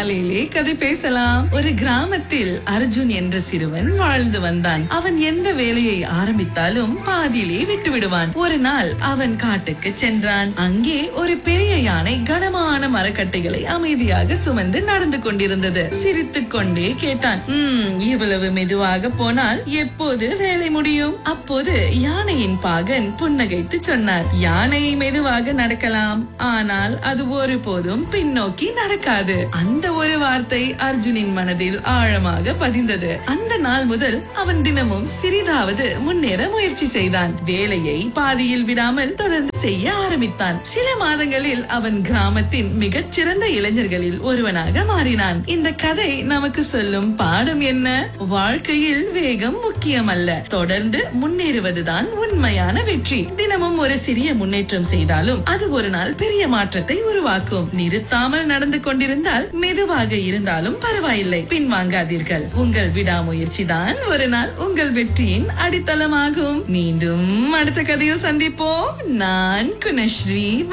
காலையிலே கதை பேசலாம் ஒரு கிராமத்தில் அர்ஜுன் என்ற சிறுவன் வாழ்ந்து வந்தான் அவன் எந்த வேலையை ஆரம்பித்தாலும் பாதியிலே விட்டு விடுவான் ஒரு நாள் அவன் காட்டுக்கு சென்றான் அங்கே ஒரு பெரிய யானை கனமான மரக்கட்டைகளை அமைதியாக சுமந்து நடந்து கொண்டிருந்தது சிரித்துக் கொண்டே கேட்டான் "ம், இவ்வளவு மெதுவாக போனால் எப்போது வேலை முடியும் அப்போது யானையின் பாகன் புன்னகைத்து சொன்னார் யானை மெதுவாக நடக்கலாம் ஆனால் அது ஒருபோதும் பின்னோக்கி நடக்காது அந்த ஒரு வார்த்தை அர்ஜுனின் மனதில் ஆழமாக பதிந்தது அந்த நாள் முதல் அவன் தினமும் சிறிதாவது முன்னேற முயற்சி செய்தான் வேலையை பாதியில் விடாமல் தொடர்ந்து செய்ய ஆரம்பித்தான் சில மாதங்களில் அவன் கிராமத்தின் மிகச் சிறந்த இளைஞர்களில் ஒருவனாக மாறினான் இந்த கதை நமக்கு சொல்லும் பாடம் என்ன வாழ்க்கையில் வேகம் முக்கியமல்ல தொடர்ந்து முன்னேறுவதுதான் உண்மையான வெற்றி தினமும் ஒரு சிறிய முன்னேற்றம் செய்தாலும் அது ஒரு நாள் பெரிய மாற்றத்தை உருவாக்கும் நிறுத்தாமல் நடந்து கொண்டிருந்தால் மெதுவாக இருந்தாலும் பரவாயில்லை பின்வாங்காதீர்கள் உங்கள் விடாமுயற்சி தான் ஒரு நாள் உங்கள் வெற்றியின் அடித்தளமாகும் மீண்டும் அடுத்த கதையில் சந்திப்போம் நான் குணஸ்ரீ